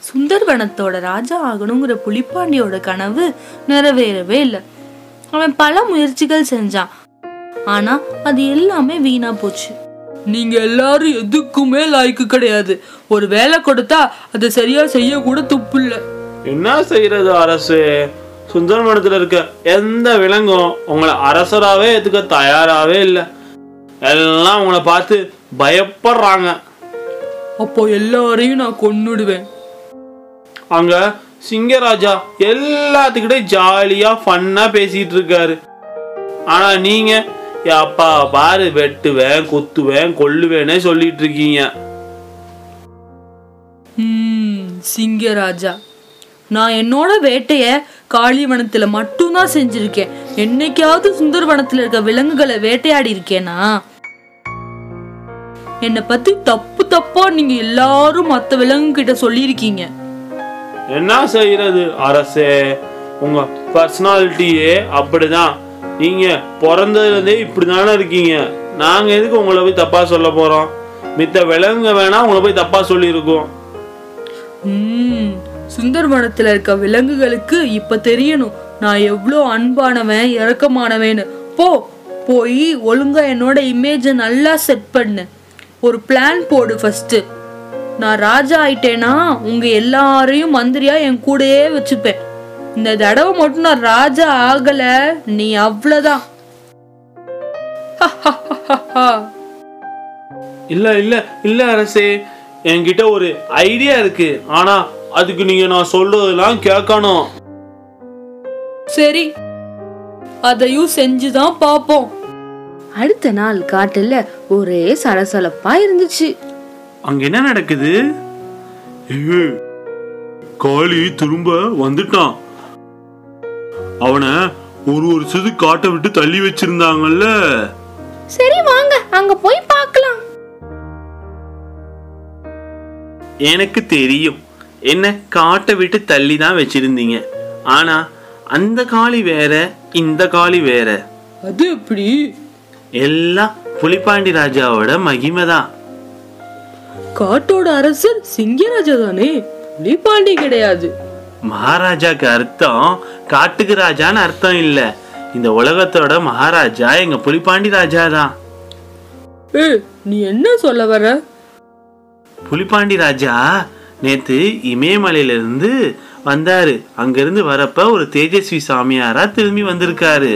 சுந்தர்வனத்தோட ராஜா ஆகணுங்கிற புலிப்பாண்டியோட கனவு நிறைவேறவே இல்லை அவன் பல முயற்சிகள் செஞ்சான் ஆனா அது எல்லாமே வீணா போச்சு நீங்க எல்லாரும் எதுக்குமே லாய்க்கு கிடையாது ஒரு வேலை கொடுத்தா அதை சரியா செய்ய கூட துப்பு இல்ல என்ன செய்யறது அரசு சுந்தரவனத்துல இருக்க எந்த விலங்கும் உங்களை அரசராவே ஏத்துக்க தயாராவே இல்லை எல்லாம் உங்களை பார்த்து பயப்படுறாங்க அப்போ எல்லாரையும் நான் கொன்னுடுவேன் அங்க சிங்கராஜா எல்லாத்துக்கிட்டே ஜாலியா ஃபன்னா பேசிட்டு இருக்காரு ஆனா நீங்க அப்பா பாரு வெட்டுவேன் குத்துவேன் கொல்லுவேனே சொல்லிட்டு இருக்கீங்க ம், சிங்கராஜா நான் என்னோட வேட்டைய காளிவனத்துல மட்டும்தான் செஞ்சிருக்கேன் என்னைக்காவது சுந்தர்வனத்துல இருக்க விலங்குகளை வேட்டையாடி இருக்கேனா என்னை பத்தி தப்பு தப்பா நீங்க எல்லாரும் மத்த விலங்கு கிட்ட சொல்லியிருக்கீங்க என்ன செய்யறது அரசே உங்க பர்சனாலிட்டியே அப்படிதான் நீங்க பிறந்ததுல இருந்தே இப்படிதானே இருக்கீங்க நாங்க எதுக்கு உங்களை போய் தப்பா சொல்ல போறோம் மித்த விலங்குங்க வேணா உங்களை போய் தப்பா சொல்லியிருக்கோம் ம் சுந்தர்வனத்துல இருக்க விலங்குகளுக்கு இப்ப தெரியணும் நான் எவ்வளோ அன்பானவன் இரக்கமானவன்னு போ போய் ஒழுங்கா என்னோட இமேஜை நல்லா செட் பண்ணு ஒரு பிளான் போடு ஃபர்ஸ்ட் நான் ராஜா ஆயிட்டேனா உங்க எல்லாரையும் மந்திரியா என் கூடயே வச்சுப்பேன் இந்த தடவை மட்டும் நான் ராஜா ஆகல நீ அவ்வளவுதான் இல்ல இல்ல இல்ல அரசே என்கிட்ட ஒரு ஐடியா இருக்கு ஆனா அதுக்கு நீங்க நான் சொல்றதெல்லாம் கேட்கணும் சரி அதையும் செஞ்சுதான் பாப்போம் அடுத்த நாள் காட்டுல ஒரே சலசலப்பா இருந்துச்சு அங்க என்ன நடக்குது ஏ, காளி திரும்ப வந்துட்டான் அவனை ஒரு வருஷத்துக்கு காட்டை விட்டு தள்ளி வச்சிருந்தாங்கல்ல சரி வாங்க அங்க போய் பார்க்கலாம் எனக்கு தெரியும் என்ன காட்டை விட்டு தள்ளி தான் வச்சிருந்தீங்க ஆனா அந்த காளி வேற இந்த காளி வேற அது எப்படி எல்லாம் புலிப்பாண்டி ராஜாவோட மகிமை தான் காட்டோட அரசர் சிங்கராஜா தானே புலிபாண்டி கிடையாது மகாராஜாக்கு அர்த்தம் காட்டுக்கு ராஜான்னு அர்த்தம் இல்ல இந்த உலகத்தோட மகாராஜா எங்க புலிப்பாண்டி ராஜா தான் ஏ நீ என்ன சொல்ல வர புலிப்பாண்டி ராஜா நேத்து இமயமலையில இருந்து வந்தாரு அங்கிருந்து வரப்ப ஒரு தேஜஸ்வி சாமியாரா திரும்பி வந்திருக்காரு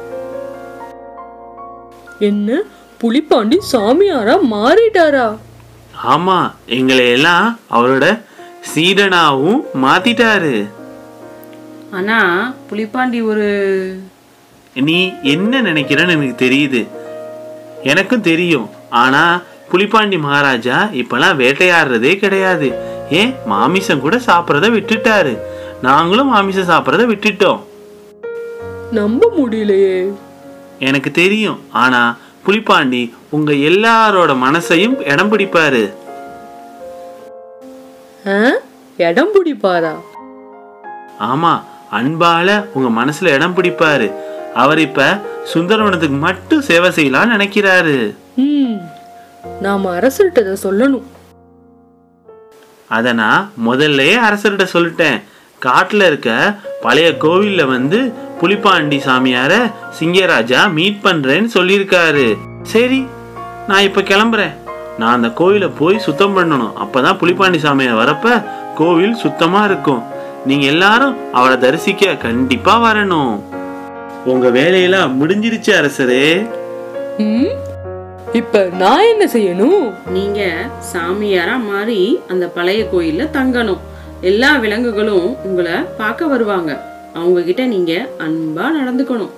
என்ன புலிபாண்டி சாமியாரா மாறிட்டாரா ஆமா எங்களை எல்லாம் அவரோட சீடனாவும் மாத்திட்டாரு ஆனா புலிப்பாண்டி ஒரு நீ என்ன நினைக்கிறன்னு எனக்கு தெரியுது எனக்கும் தெரியும் ஆனா புலிப்பாண்டி மகாராஜா இப்பெல்லாம் வேட்டையாடுறதே கிடையாது ஏன் மாமிசம் கூட சாப்பிட்றத விட்டுட்டாரு நாங்களும் மாமிசம் சாப்பிட்றத விட்டுட்டோம் நம்ப முடியலையே எனக்கு தெரியும் ஆனா புலிப்பாண்டி உங்க எல்லாரோட மனசையும் இடம் பிடிப்பாரு ஆ? இடம் பிடிப்பாரா ஆமா அன்பால உங்க மனசுல இடம் பிடிப்பாரு அவர் இப்ப சுந்தரவனத்துக்கு மட்டும் சேவை செய்யலாம்னு நினைக்கிறாரு ம் நாம அரசர்கிட்ட இதை சொல்லணும் அதை நான் முதல்லயே அரசர்கிட்ட சொல்லிட்டேன் காட்டுல இருக்க பழைய கோவில்ல வந்து புலிப்பாண்டி சாமியார சிங்கராஜா மீட் பண்றேன்னு சொல்லியிருக்காரு சரி நான் இப்ப கிளம்புறேன் நான் அந்த கோவிலை போய் சுத்தம் பண்ணணும் அப்பதான் புலிப்பாண்டி சாமியார் வரப்ப கோவில் சுத்தமா இருக்கும் நீங்க எல்லாரும் அவரை தரிசிக்க கண்டிப்பா வரணும் உங்க வேலையெல்லாம் முடிஞ்சிருச்சு அரசரே ம் இப்ப நான் என்ன செய்யணும் நீங்க சாமியாரா மாறி அந்த பழைய கோயில்ல தங்கணும் எல்லா விலங்குகளும் உங்களை பார்க்க வருவாங்க அவங்க கிட்ட நீங்க அன்பா நடந்துக்கணும்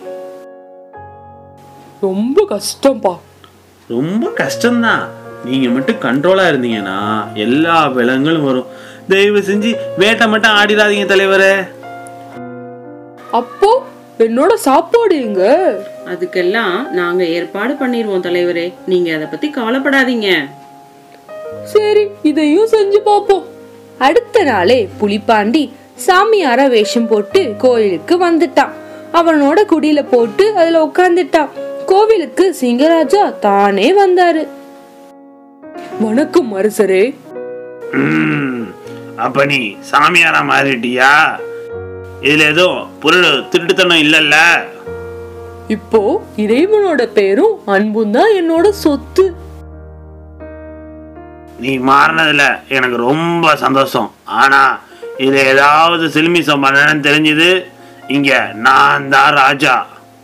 ரொம்ப கஷ்டம்பா ரொம்ப கஷ்டம்தான் நீங்க மட்டும் கண்ட்ரோலா இருந்தீங்கன்னா எல்லா விலங்குகளும் வரும் தயவு செஞ்சு வேட்டை மட்டும் ஆடிடாதீங்க தலைவரே அப்போ என்னோட சாப்பாடு எங்க அதுக்கெல்லாம் நாங்க ஏற்பாடு பண்ணிடுவோம் தலைவரே நீங்க அதை பத்தி கவலைப்படாதீங்க சரி இதையும் செஞ்சு பாப்போம் அடுத்த நாளே புலிப்பாண்டி சாமியார வேஷம் போட்டு கோயிலுக்கு வந்துட்டான் அவனோட குடியில போட்டு அதுல உட்கார்ந்துட்டான் கோவிலுக்கு சிங்கராஜா தானே வந்தாரு வணக்கம் அரசரே ம், அப்ப நீ சாமியாரா மாறிட்டியா இதுல எதுவும் பொருள் திருட்டுத்தனம் இல்லல்ல இப்போ இறைவனோட பேரும் அன்பும் தான் என்னோட சொத்து நீ மாறினதுல எனக்கு ரொம்ப சந்தோஷம் ஆனா இதுல ஏதாவது சிலுமிசம் பண்ணணும்னு தெரிஞ்சது இங்க நான் தான் ராஜா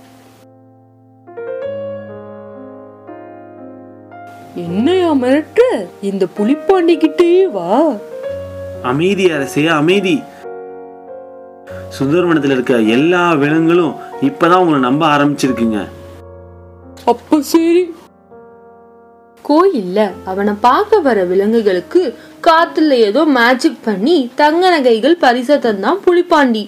என்னையா மிரட்டு இந்த புலிப்பாண்டி கிட்டே வா அமைதி அரசே அமைதி சுந்தரவனத்துல இருக்க எல்லா விலங்குகளும் இப்பதான் உங்களை நம்ப ஆரம்பிச்சிருக்குங்க அப்ப சரி கோயில்ல அவனை பார்க்க வர விலங்குகளுக்கு காத்துல ஏதோ மேஜிக் பண்ணி தங்க நகைகள் பரிசா தந்தான் புலிப்பாண்டி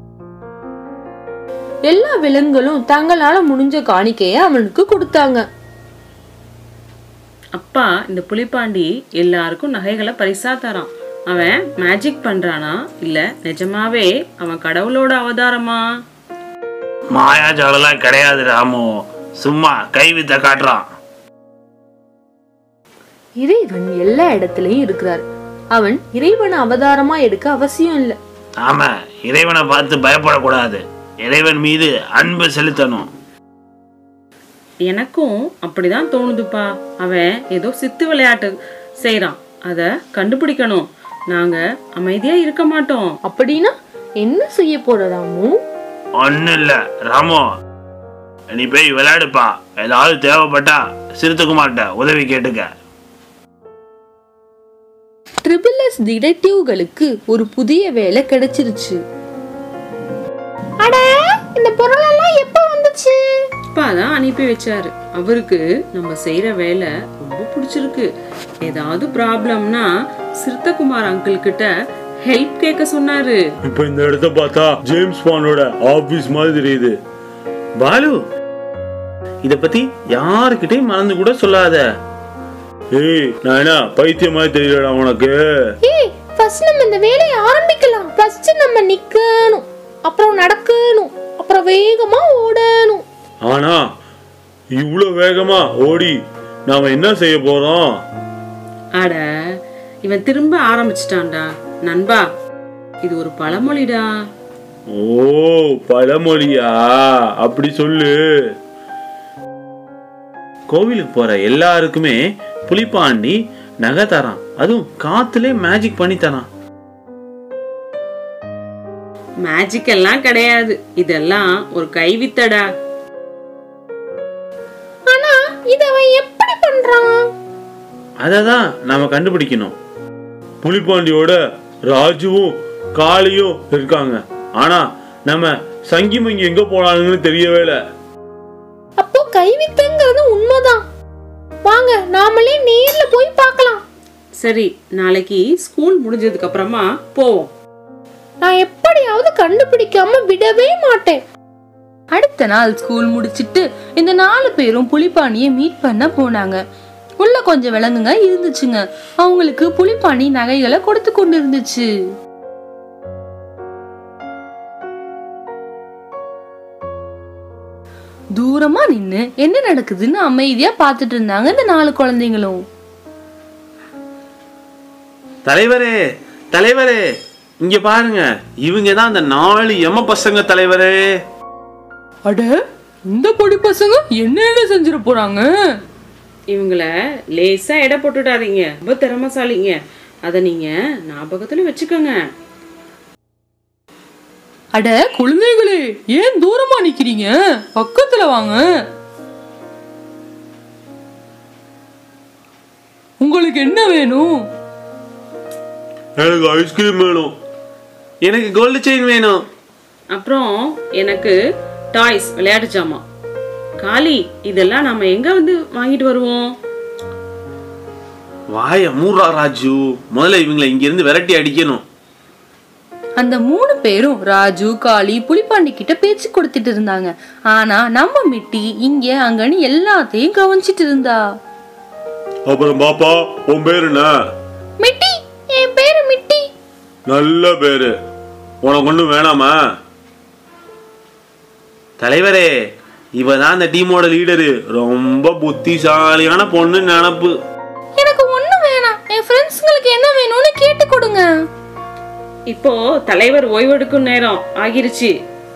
எல்லா விலங்குகளும் தங்களால முடிஞ்ச காணிக்கைய அவனுக்கு கொடுத்தாங்க அப்பா இந்த புலிப்பாண்டி எல்லாருக்கும் நகைகளை பரிசா தரான் அவன் மேஜிக் பண்றானா இல்ல நிஜமாவே அவன் கடவுளோட அவதாரமா மாயாஜாலெல்லாம் கிடையாது ராமு சும்மா கை வித்த காட்டுறான் இறைவன் எல்லா இடத்துலயும் இருக்கிறார் அவன் இறைவனை அவதாரமா எடுக்க அவசியம் இல்ல ஆமா இறைவனை பார்த்து பயப்படக்கூடாது இறைவன் மீது அன்பு செலுத்தணும் எனக்கும் அப்படிதான் தோணுதுப்பா அவன் ஏதோ சித்து விளையாட்டு செய்றான் அத கண்டுபிடிக்கணும் நாங்க அமைதியா இருக்க மாட்டோம் அப்படின்னா என்ன செய்ய போற ராமு ஒன்னும் இல்ல ராமு நீ போய் விளையாடுப்பா ஏதாவது தேவைப்பட்டா சிறுத்துக்குமார்ட்ட உதவி கேட்டுக்க ட்ரிபிள் எஸ் டிடெக்டிவ்களுக்கு ஒரு புதிய வேலை கிடைச்சிருச்சு அட இந்த பொருள் எல்லாம் எப்ப வந்துச்சு அப்பா தான் அனுப்பி வச்சாரு அவருக்கு நம்ம செய்யற வேலை ரொம்ப பிடிச்சிருக்கு ஏதாவது ப்ராப்ளம்னா சிறுத்தகுமார் அங்கிள் கிட்ட ஹெல்ப் கேட்க சொன்னாரு இப்ப இந்த இடத்த பார்த்தா ஜேம்ஸ் பாண்டோட ஆபீஸ் மாதிரி தெரியுது பாலு இத பத்தி யாருக்கிட்டையும் மறந்து கூட சொல்லாத ஏய் நான் என்ன பைத்தியம் மாதிரி தெரியலடா உனக்கு ஏய் ஃபர்ஸ்ட் நம்ம இந்த வேலையை ஆரம்பிக்கலாம் ஃபர்ஸ்ட் நம்ம நிக்கணும் அப்புறம் நடக்கணும் அப்புறம் வேகமா ஓடணும் ஆனா இவ்வளவு வேகமா ஓடி நாம என்ன செய்ய போறோம் அட இவன் திரும்ப ஆரம்பிச்சிட்டான்டா நண்பா இது ஒரு பழமொழிடா ஓ பழமொழியா அப்படி சொல்லு கோவிலுக்கு போற எல்லாருக்குமே புலிப்பாண்டி நகை தரான் அதுவும் காத்துலே மேஜிக் பண்ணி தரான் மேஜிக் எல்லாம் கிடையாது இதெல்லாம் ஒரு கைவித்தடா ஆனா இத அவன் எப்படி பண்றான் அதை தான் நாம கண்டுபிடிக்கணும் புலிப்பாண்டியோட ராஜுவும் காளியும் இருக்காங்க ஆனா நம்ம சங்கி மங்கி எங்க போனாங்கன்னு தெரியவே இல்லை அப்போ கைவித்தங்கிறது உண்மைதான் வாங்க நாமளே நேர்ல போய் பார்க்கலாம் சரி நாளைக்கு ஸ்கூல் முடிஞ்சதுக்கு அப்புறமா போவோம் நான் எப்படியாவது கண்டுபிடிக்காம விடவே மாட்டேன் அடுத்த நாள் ஸ்கூல் முடிச்சிட்டு இந்த நாலு பேரும் புலிப்பாண்டியை மீட் பண்ண போனாங்க உள்ள கொஞ்சம் விலங்குங்க இருந்துச்சுங்க அவங்களுக்கு புலிப்பாண்டி நகைகளை கொடுத்து கொண்டு இருந்துச்சு தூரமா நின்னு என்ன நடக்குதுன்னு அமைதியா பார்த்துட்டு இருந்தாங்க இந்த நாலு குழந்தைங்களும் தலைவரே தலைவரே இங்க பாருங்க இவங்க தான் அந்த நாலு எம பசங்க தலைவரே அட இந்த பொடி பசங்க என்ன என்ன செஞ்சிட போறாங்க இவங்கள லேசா எடை போட்டுடாதீங்க ரொம்ப திறமசாலிங்க அதை நீங்க ஞாபகத்துல வச்சுக்கோங்க அட குழந்தைகளே ஏன் தூரமா நிக்கிறீங்க பக்கத்துல வாங்க உங்களுக்கு என்ன வேணும் எனக்கு ஐஸ்கிரீம் வேணும் எனக்கு கோல்டு செயின் வேணும் அப்புறம் எனக்கு டாய்ஸ் விளையாட்டு ஜாமான் காளி இதெல்லாம் நாம எங்க வந்து வாங்கிட்டு வருவோம் வாய மூரா ராஜு முதல்ல இவங்களை இங்க இருந்து விரட்டி அடிக்கணும் அந்த மூணு பேரும் ராஜு காளி புலிப்பாண்டி கிட்ட பேச்சு கொடுத்துட்டு இருந்தாங்க ஆனா நம்ம மிட்டி இங்க அங்கன்னு எல்லாத்தையும் கவனிச்சிட்டு இருந்தா அப்புறம் பாப்பா உன் பேரு என்ன மிட்டி என் பேரு மிட்டி நல்ல பேரு உனக்கு ஒண்ணும் வேணாமா தலைவரே இவ தான் அந்த டீமோட லீடரு ரொம்ப புத்திசாலியான பொண்ணு நினப்பு எனக்கு ஒண்ணு வேணாம் என் ஃப்ரெண்ட்ஸ்ங்களுக்கு என்ன வேணும்னு கேட்டு கொடுங்க இப்போ தலைவர் ஓய்வெடுக்கும் நேரம் ஆகிருச்சு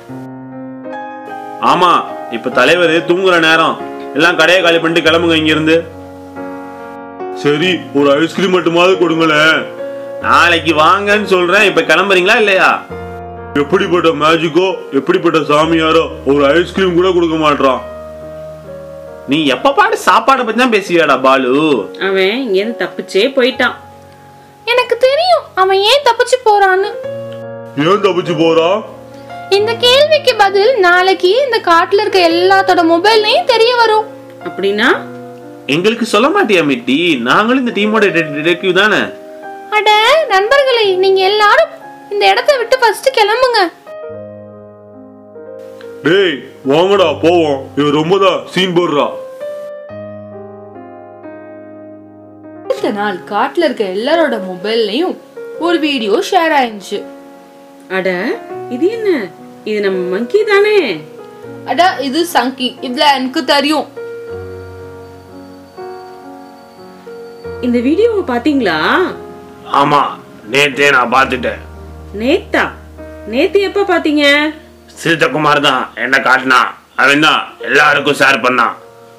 ஆமா இப்ப தலைவர் தூங்குற நேரம் எல்லாம் கடையை காலி பண்ணிட்டு கிளம்புங்க இங்க இருந்து சரி ஒரு ஐஸ்கிரீம் மட்டுமாவது கொடுங்களேன் நாளைக்கு வாங்கன்னு சொல்றேன் இப்ப கிளம்புறீங்களா இல்லையா எப்படிப்பட்ட மேஜிக்கோ எப்படிப்பட்ட சாமியாரோ ஒரு ஐஸ்கிரீம் கூட கொடுக்க மாட்டான் நீ எப்ப பாடு சாப்பாடை பத்தி தான் பேசுவியாடா பாலு அவன் இங்கேருந்து தப்பிச்சே போயிட்டான் எனக்கு தெரியும் அவன் ஏன் தப்பிச்சு போறான்னு ஏன் தப்பிச்சு போறான் இந்த கேள்விக்கு பதில் நாளைக்கு இந்த காட்டுல இருக்க எல்லாத்தோட மொபைல்லையும் தெரிய வரும் அப்படின்னா எங்களுக்கு சொல்ல மாட்டியா மிட்டி நாங்களும் இந்த டீமோட டிடெக்டிவ் தானே அட நண்பர்களே நீங்க எல்லாரும் இந்த இடத்த விட்டு ஃபர்ஸ்ட் கிளம்புங்க டேய் வாங்கடா போவோம் இவன் ரொம்ப தான் சீன் போடுறா அடுத்த நாள் காட்டுல இருக்க எல்லாரோட மொபைல்லையும் ஒரு வீடியோ ஷேர் ஆயிருந்துச்சு அட இது என்ன இது நம்ம மங்கி தானே அட இது சங்கி இதுல எனக்கு தெரியும் இந்த வீடியோவை பாத்தீங்களா ஆமா நேத்தே நான் பார்த்துட்டேன் நேத்தா நேத்து எப்ப பாத்தீங்க சிறுத்தகுமார் தான் என்ன காட்டினான் அவன் தான் எல்லாருக்கும் ஷேர் பண்ணான்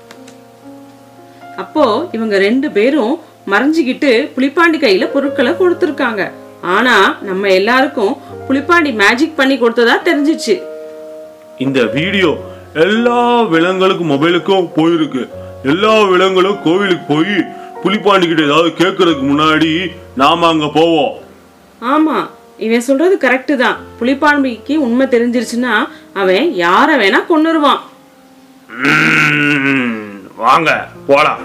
அப்போ இவங்க ரெண்டு பேரும் மறைஞ்சுக்கிட்டு புலிப்பாண்டி கையில பொருட்களை கொடுத்துருக்காங்க ஆனா நம்ம எல்லாருக்கும் புலிப்பாண்டி மேஜிக் பண்ணி கொடுத்ததா தெரிஞ்சிச்சு இந்த வீடியோ எல்லா விலங்குகளுக்கும் மொபைலுக்கும் போயிருக்கு எல்லா விலங்குகளும் கோவிலுக்கு போய் புலிப்பாண்டி கிட்ட ஏதாவது கேட்கறதுக்கு முன்னாடி நாம அங்க போவோம் ஆமா இவன் சொல்றது கரெக்டு தான் புலிப்பாண்டிக்கு உண்மை தெரிஞ்சிருச்சுன்னா அவன் யார வேணா கொன்னுருவான் வாங்க போலாம்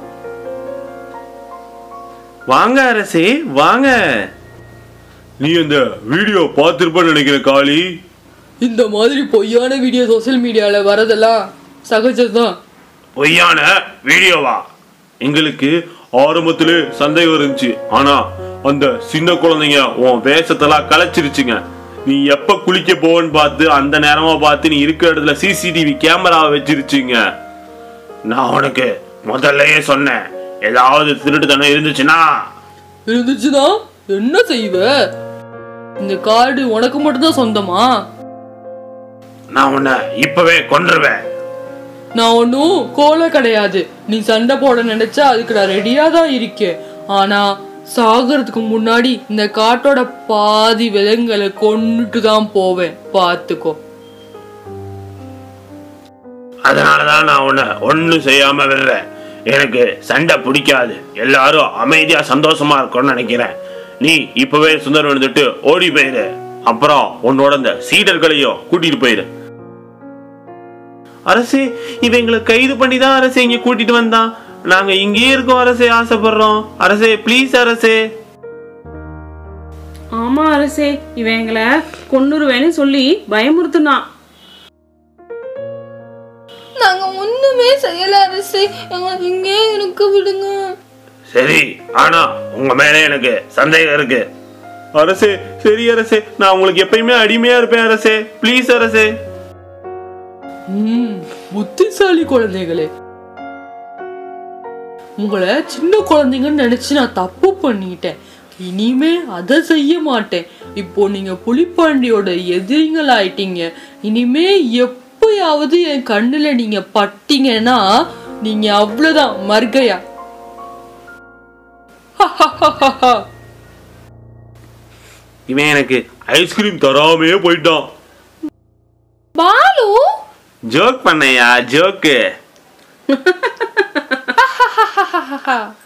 வாங்க அரசே வாங்க நீ இந்த வீடியோ பார்த்திருப்ப நினைக்கிற காளி இந்த மாதிரி பொய்யான வீடியோ சோஷியல் மீடியால வரதெல்லாம் சகஜம்தான் பொய்யான வீடியோவா எங்களுக்கு ஆரம்பத்திலே சந்தேகம் இருந்துச்சு ஆனா அந்த சின்ன குழந்தைங்க உன் வேஷத்தெல்லாம் கலைச்சிருச்சுங்க நீ எப்ப குளிக்க போவன்னு பார்த்து அந்த நேரமா பார்த்து நீ இருக்கிற இடத்துல சிசிடிவி கேமராவை வச்சிருச்சுங்க நான் உனக்கு முதல்லயே சொன்னேன் ஏதாவது திருட்டுத்தனம் இருந்துச்சுன்னா இருந்துச்சுன்னா என்ன செய்வ இந்த கார்டு உனக்கு மட்டும்தான் சொந்தமா நான் உன்னை இப்பவே கொன்றுவேன் நான் ஒன்றும் கோலை கிடையாது நீ சண்டை போட நினைச்சா அதுக்கு நான் ரெடியா தான் இருக்கேன் ஆனா சாகிறதுக்கு முன்னாடி இந்த காட்டோட பாதி விலங்குகளை கொன்னுட்டு தான் போவேன் பார்த்துக்கோ அதனாலதான் நான் உன்னை ஒண்ணும் செய்யாம விடுறேன் எனக்கு சண்டை பிடிக்காது எல்லாரும் அமைதியா சந்தோஷமா இருக்கணும்னு நினைக்கிறேன் நீ இப்பவே சுந்தரம் வந்துட்டு ஓடி போயிரு அப்புறம் உன்னோட இந்த சீடர்களையும் கூட்டிட்டு போயிரு அரசே இவன் எங்களை கைது பண்ணி தான் அரசே இங்க கூட்டிட்டு வந்தான் நாங்க இங்கேயே இருக்கோம் அரசே ஆசைப்படுறோம் அரசே ப்ளீஸ் அரசே ஆமா அரசே இவன் எங்களை கொன்னுருவேன்னு சொல்லி பயமுறுத்துனான் நாங்க ஒண்ணுமே செய்யல அரசு எங்களை இங்கே இருக்க விடுங்க சரி ஆனா உங்க மேல எனக்கு சந்தேகம் இருக்கு அரசே சரி அரசே நான் உங்களுக்கு எப்பயுமே அடிமையா இருப்பேன் அரசே ப்ளீஸ் அரசே ம் புத்திசாலி குழந்தைகளே உங்களை சின்ன குழந்தைங்கன்னு நினைச்சு நான் தப்பு பண்ணிட்டேன் இனிமே அதை செய்ய மாட்டேன் இப்போ நீங்க புலிப்பாண்டியோட எதிரிகள் ஆயிட்டீங்க இனிமே எப்பயாவது என் கண்ணுல நீங்க பட்டீங்கன்னா நீங்க அவ்வளவுதான் மர்கையா இவன் எனக்கு ஐஸ்கிரீம் தராமே போயிட்டான் பாலு ஜோக் பண்ணையா ஜோக்கு ஹஹஹஹஹஹ.